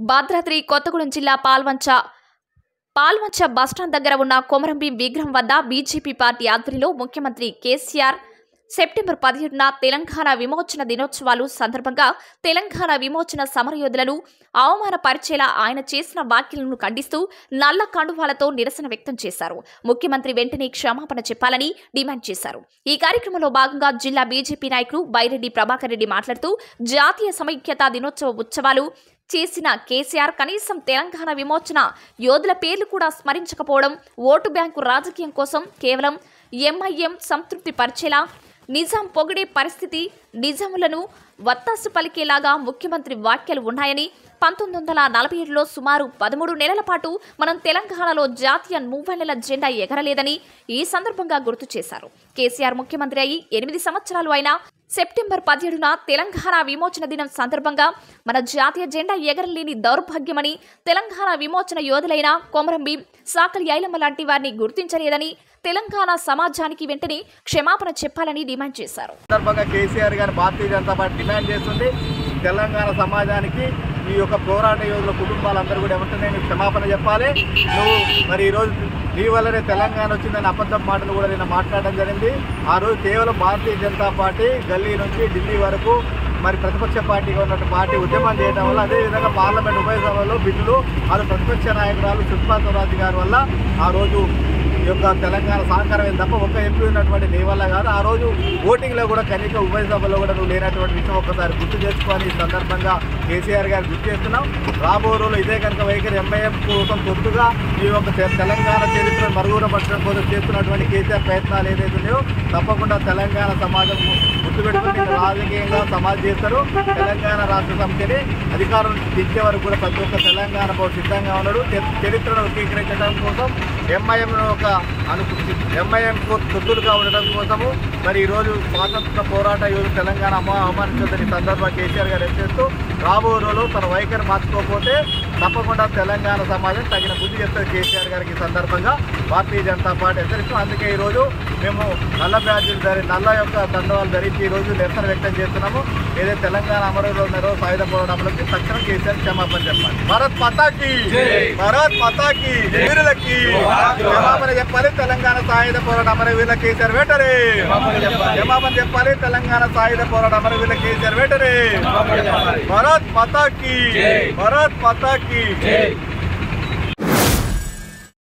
భద్రాద్రి కొత్తగూడెం జిల్లా పాల్వంచ పాల్వంచ బస్టాండ్ దగ్గర ఉన్న కొమరంభీం విగ్రహం వద్ద బీజేపీ పార్టీ ఆధ్వర్యంలో ముఖ్యమంత్రి కేసీఆర్ సెప్టెంబర్ పదిహేడున తెలంగాణ విమోచన దినోత్సవాలు సందర్భంగా తెలంగాణ విమోచన సమరయోధులను అవమానపరిచేలా ఆయన చేసిన వ్యాఖ్యలను ఖండిస్తూ నల్ల కండువాలతో నిరసన వ్యక్తం చేశారు ముఖ్యమంత్రి వెంటనే క్షమాపణ చెప్పాలని డిమాండ్ చేశారు ఈ కార్యక్రమంలో భాగంగా జిల్లా బీజేపీ నాయకులు బైరెడ్డి ప్రభాకర్ రెడ్డి మాట్లాడుతూ జాతీయ సమైక్యతా దినోత్సవ ఉత్సవాలు చేసిన కేసీఆర్ కనీసం తెలంగాణ విమోచన యోధుల పేర్లు కూడా స్మరించకపోవడం ఓటు బ్యాంకు రాజకీయం కోసం కేవలం ఎంఐఎం సంతృప్తి పరిచేలా నిజాం పొగిడే పరిస్థితి నిజాములను వత్తాసు పలికేలాగా ముఖ్యమంత్రి వ్యాఖ్యలు ఉన్నాయని పంతొమ్మిది వందల నలభై ఏడులో సుమారు పదమూడు నెలల పాటు మనం తెలంగాణలో జాతీయ మూవెళ్ల జెండా ఎగరలేదని ఈ సందర్భంగా గుర్తు చేశారు కేసీఆర్ ముఖ్యమంత్రి అయి ఎనిమిది సంవత్సరాలు అయినా సెప్టెంబర్ పదిహేడున తెలంగాణ విమోచన దినం సందర్భంగా మన జాతీయ జెండా ఎగరలేని దౌర్భాగ్యమని తెలంగాణ విమోచన యోధులైన కొమరంభీం సాకలి ఐలమ్మ లాంటి వారిని గుర్తించలేదని తెలంగాణ సమాజానికి వెంటనే క్షమాపణ చెప్పాలని డిమాండ్ చేశారు సందర్భంగా కేసీఆర్ గారు భారతీయ జనతా పార్టీ డిమాండ్ చేస్తుంది తెలంగాణ సమాజానికి ఈ యొక్క పోరాట యోధుల కుటుంబాలందరూ కూడా ఏమంటే నేను క్షమాపణ చెప్పాలి నువ్వు మరి ఈరోజు నీ వల్లనే తెలంగాణ వచ్చిందని అబద్ధం మాటలు కూడా నేను మాట్లాడడం జరిగింది ఆ రోజు కేవలం భారతీయ జనతా పార్టీ గల్లీ నుంచి ఢిల్లీ వరకు మరి ప్రతిపక్ష పార్టీగా ఉన్నట్టు పార్టీ ఉద్యమం చేయడం వల్ల అదేవిధంగా పార్లమెంట్ ఉభయ సభలో బిల్లులు అది ప్రతిపక్ష నాయకురాలు సుష్మా స్వరాజ్ గారి వల్ల ఆ రోజు ఈ యొక్క తెలంగాణ సహకారమే తప్ప ఒక్క ఎంపీ ఉన్నటువంటి నీ వల్ల కాదు ఆ రోజు ఓటింగ్లో కూడా కనీక ఉభయ సభలో కూడా నువ్వు లేనటువంటి విషయం ఒక్కసారి గుర్తు చేసుకొని ఈ సందర్భంగా కేసీఆర్ గారు గుర్తు చేస్తున్నాం రాబో రోజులు ఇదే కనుక వైఖరి ఎంఐఎం కోసం తొత్తుగా ఈ యొక్క తె- తెలంగాణ చరిత్రను మరుగున పట్టడం కోసం చేస్తున్నటువంటి కేసీఆర్ ప్రయత్నాలు ఏదైతే ఉన్నాయో తప్పకుండా తెలంగాణ సమాజం గుర్తుపెట్టుకుని దీన్ని రాజకీయంగా సమాజ్ చేస్తారు తెలంగాణ రాష్ట్ర సమితిని అధికారం దించే వరకు కూడా ప్రతి ఒక్క తెలంగాణ పౌరుడు సిద్ధంగా ఉన్నాడు చరి- చరిత్రను వక్రీకరించడం కోసం ఎంఐఎం ఒక అనుకు ఎంఐఎం తొత్తులుగా ఉండడం కోసము మరి ఈరోజు స్వాతంత్ర పోరాట యోధులు తెలంగాణ అమ్మ అవమానించొద్దని ఈ సందర్భంగా కేసీఆర్ గారు హెచ్చరిస్తూ రాబో రోజులు తన వైఖరి మార్చుకోకపోతే తప్పకుండా తెలంగాణ సమాజం తగిన బుద్ధి చెప్తారు కేసీఆర్ గారికి ఈ సందర్భంగా భారతీయ జనతా పార్టీ హెచ్చరిస్తూ అందుకే ఈరోజు మేము నల్ల బ్యాడ్జీలు ధరి నల్ల యొక్క దండవాలు ధరించి ఈరోజు నిరసన వ్యక్తం చేస్తున్నాము ఏదైతే తెలంగాణ అమరులో ఉన్నారో సాయుధ పోరాటంలోకి తక్షణం కేసీఆర్ క్షమాపణ చెప్పాలి భారత్ మాతాకి భారత్ మాతాకి వీరులకి క్షమాపణ చెప్పాలి తెలంగాణ సాయుధ పోరాట అమరవీరుల కేసీఆర్ వెంటనే క్షమాపణ చెప్పాలి తెలంగాణ సాయుధ పోరాట అమరవీరుల కేసీఆర్ వెంటనే భారత్ మాతాకి భారత్ మాతాకి